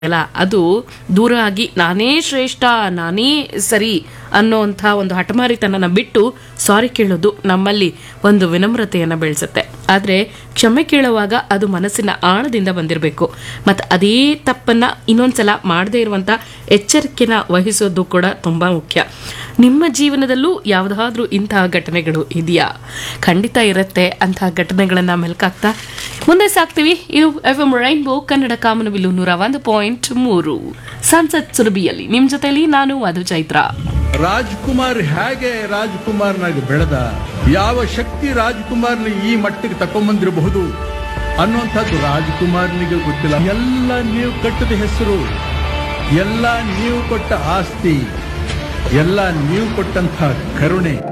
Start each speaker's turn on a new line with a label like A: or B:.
A: ಅಲ್ಲ ಅದು ದೂರ ಆಗಿ ನಾನೇ ಶ್ರೇಷ್ಠ ನಾನೇ ಸರಿ ಅನ್ನೋಂಥ ಒಂದು ಹಠಮಾರಿತನನ ಬಿಟ್ಟು ಸಾರಿ ಕೇಳೋದು ನಮ್ಮಲ್ಲಿ ಒಂದು ವಿನಮ್ರತೆಯನ್ನು ಬೆಳೆಸುತ್ತೆ ಆದರೆ ಕ್ಷಮೆ ಕೇಳುವಾಗ ಅದು ಮನಸ್ಸಿನ ಆಳದಿಂದ ಬಂದಿರಬೇಕು ಮತ್ತು ಅದೇ ತಪ್ಪನ್ನ ಇನ್ನೊಂದ್ಸಲ ಮಾಡದೇ ಇರುವಂಥ ಎಚ್ಚರಿಕೆನ ವಹಿಸೋದು ಕೂಡ ತುಂಬ ಮುಖ್ಯ ನಿಮ್ಮ ಜೀವನದಲ್ಲೂ ಯಾವುದಾದ್ರೂ ಇಂತಹ ಘಟನೆಗಳು ಇದೆಯಾ ಖಂಡಿತ ಇರುತ್ತೆ ಅಂತಹ ಘಟನೆಗಳನ್ನು ಮೆಲ್ಕಾಕ್ತಾ ಮುಂದೆ ಸಾಕ್ತೀವಿ ಇದು ಎಫ್ ಎಂ ರೈನ್ಬೋ ಕನ್ನಡ ಕಾಮನಬಿಲ್ಲು ನೂರ ಒಂದು ಪಾಯಿಂಟ್ ಮೂರು ಸಂಸತ್ ಸುರಭಿಯಲ್ಲಿ ನಿಮ್ಮ ಜೊತೆಲಿ ನಾನು ಮಧು ಚೈತ್ರ
B: ರಾಜ್ಕುಮಾರ್ ಹೇಗೆ ರಾಜ್ಕುಮಾರ್ನಾಗಿ ಬೆಳೆದ ಯಾವ ಶಕ್ತಿ ರಾಜ್ಕುಮಾರ್ನ ಈ ಮಟ್ಟಿಗೆ ತಕೊಂಬಂದಿರಬಹುದು ಅನ್ನುವಂಥದ್ದು ರಾಜ್ಕುಮಾರ್ನಿಗೆ ಗೊತ್ತಿಲ್ಲ ಎಲ್ಲ ನೀವು ಕಟ್ಟಿದ ಹೆಸರು ಎಲ್ಲ ನೀವು ಕೊಟ್ಟ ಆಸ್ತಿ ಎಲ್ಲ ನೀವು ಕೊಟ್ಟಂಥ ಕರುಣೆ